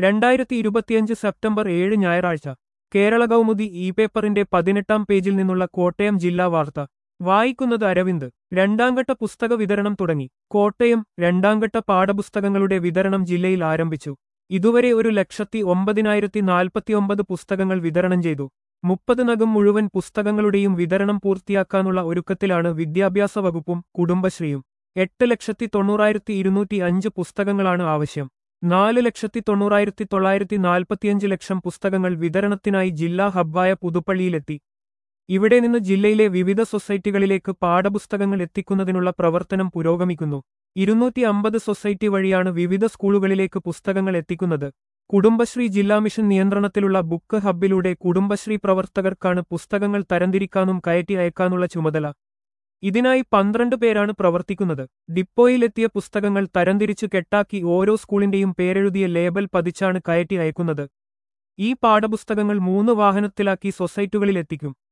രണ്ടായിരത്തി ഇരുപത്തിയഞ്ച് സെപ്റ്റംബർ ഏഴ് ഞായറാഴ്ച കേരള കൗമുദി ഇ പേപ്പറിന്റെ പതിനെട്ടാം പേജിൽ നിന്നുള്ള കോട്ടയം ജില്ലാ വാർത്ത വായിക്കുന്നത് അരവിന്ദ് രണ്ടാംഘട്ട പുസ്തക വിതരണം തുടങ്ങി കോട്ടയം രണ്ടാംഘട്ട പാഠപുസ്തകങ്ങളുടെ വിതരണം ജില്ലയിൽ ആരംഭിച്ചു ഇതുവരെ ഒരു ലക്ഷത്തി ഒമ്പതിനായിരത്തി നാൽപ്പത്തിയൊമ്പത് പുസ്തകങ്ങൾ വിതരണം ചെയ്തു മുപ്പതിനകം മുഴുവൻ പുസ്തകങ്ങളുടെയും വിതരണം പൂർത്തിയാക്കാനുള്ള ഒരുക്കത്തിലാണ് വിദ്യാഭ്യാസ വകുപ്പും കുടുംബശ്രീയും എട്ട് ലക്ഷത്തി തൊണ്ണൂറായിരത്തി ഇരുന്നൂറ്റി അഞ്ച് പുസ്തകങ്ങളാണ് ആവശ്യം നാല് ലക്ഷത്തി തൊണ്ണൂറായിരത്തി തൊള്ളായിരത്തി നാൽപ്പത്തിയഞ്ച് ലക്ഷം പുസ്തകങ്ങൾ വിതരണത്തിനായി ജില്ലാ ഹബ്ബായ പുതുപ്പള്ളിയിലെത്തി ഇവിടെ നിന്ന് ജില്ലയിലെ വിവിധ സൊസൈറ്റികളിലേക്ക് പാഠപുസ്തകങ്ങൾ എത്തിക്കുന്നതിനുള്ള പ്രവർത്തനം പുരോഗമിക്കുന്നു ഇരുന്നൂറ്റി അമ്പത് സൊസൈറ്റി വഴിയാണ് വിവിധ സ്കൂളുകളിലേക്ക് പുസ്തകങ്ങൾ എത്തിക്കുന്നത് കുടുംബശ്രീ ജില്ലാ മിഷൻ നിയന്ത്രണത്തിലുള്ള ബുക്ക് ഹബ്ബിലൂടെ കുടുംബശ്രീ പ്രവർത്തകർക്കാണ് പുസ്തകങ്ങൾ തരംതിരിക്കാനും കയറ്റി അയക്കാനുള്ള ചുമതല ഇതിനായി പന്ത്രണ്ട് പേരാണ് പ്രവർത്തിക്കുന്നത് ഡിപ്പോയിലെത്തിയ പുസ്തകങ്ങൾ തരംതിരിച്ചു കെട്ടാക്കി ഓരോ സ്കൂളിന്റെയും പേരെഴുതിയ ലേബൽ പതിച്ചാണ് കയറ്റി അയക്കുന്നത് ഈ പാഠപുസ്തകങ്ങൾ മൂന്ന് വാഹനത്തിലാക്കി സൊസൈറ്റികളിലെത്തിക്കും